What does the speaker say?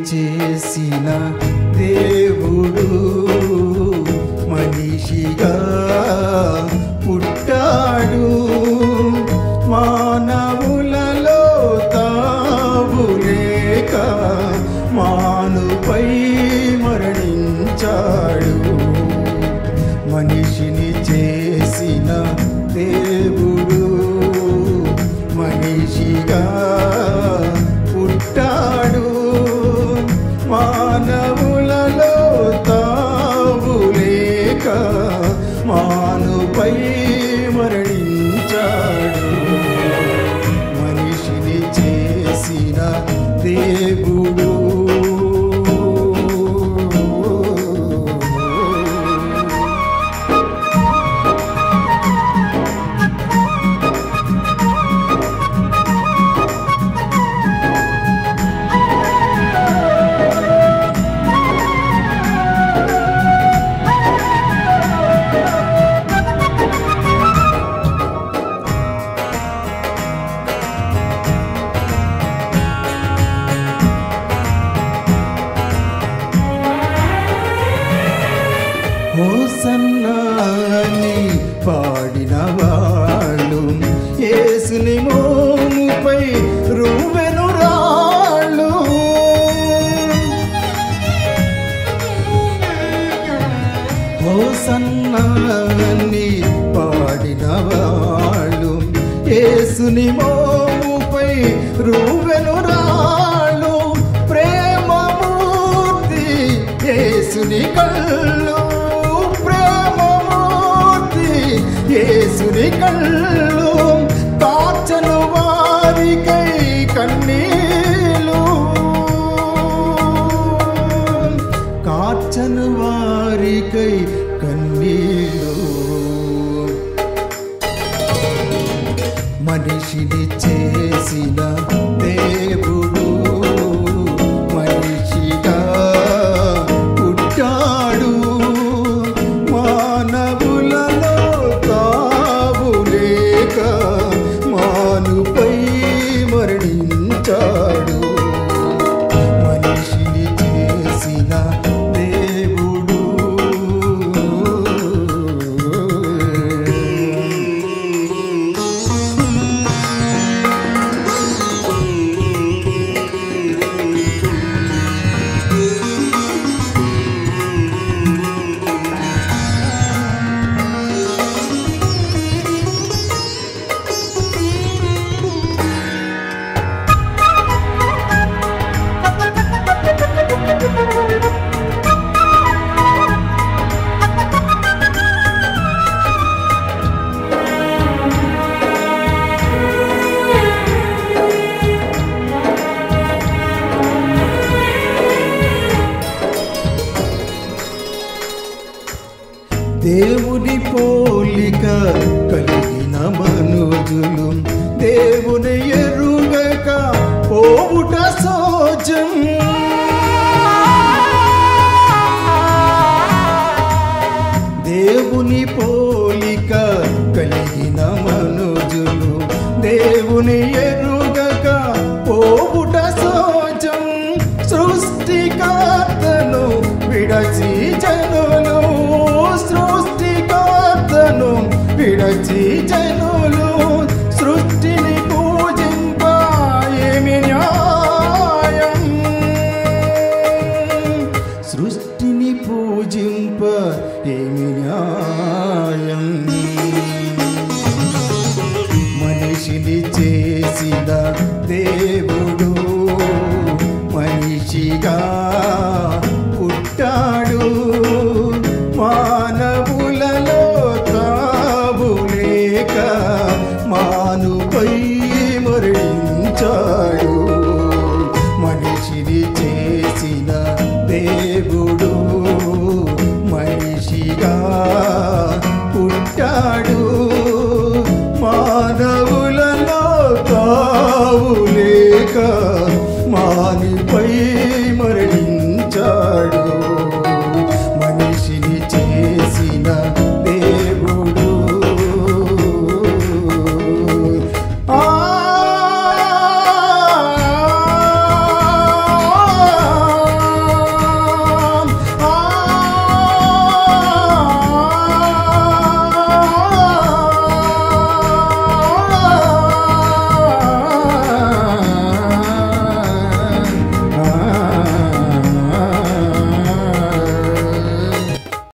చేసిన దేవుడు మనిషిగా పుట్టాడు మానవులలో తావులేక మానుపై మరణించాడు మనిషిని చేసిన దేవుడు మనిషిగా పుట్టాడు మానవులలో తావులేక మానుపై మరణించాడు మనిషిని చేసిన దేవుడు హోసన్నాని పాడిన వాళ్ళు యేసుని మోముపై రువెను రాళ్ళు హోసన్నాని పాడిన వాళ్ళు యేసుని మోముపై రువెను రాళ్ళు ప్రేమమూర్తి యేసుని కళ్ళు ప్రేమమూర్తి యేసుని కళ్ళు కాచను వారికై కన్నీలు కాచను వారికై కన్నీలు మనిషిని చేసిన దేవుడు మనిషిగా పుట్టాడు మానవులలో తావులేక మానుపై మరణించాడు మనిషిని చేసిన దేవుడు దేవుని పోలిక కలిగిన మనుజులు దేవుని ఎరుగక పోవుట సోజం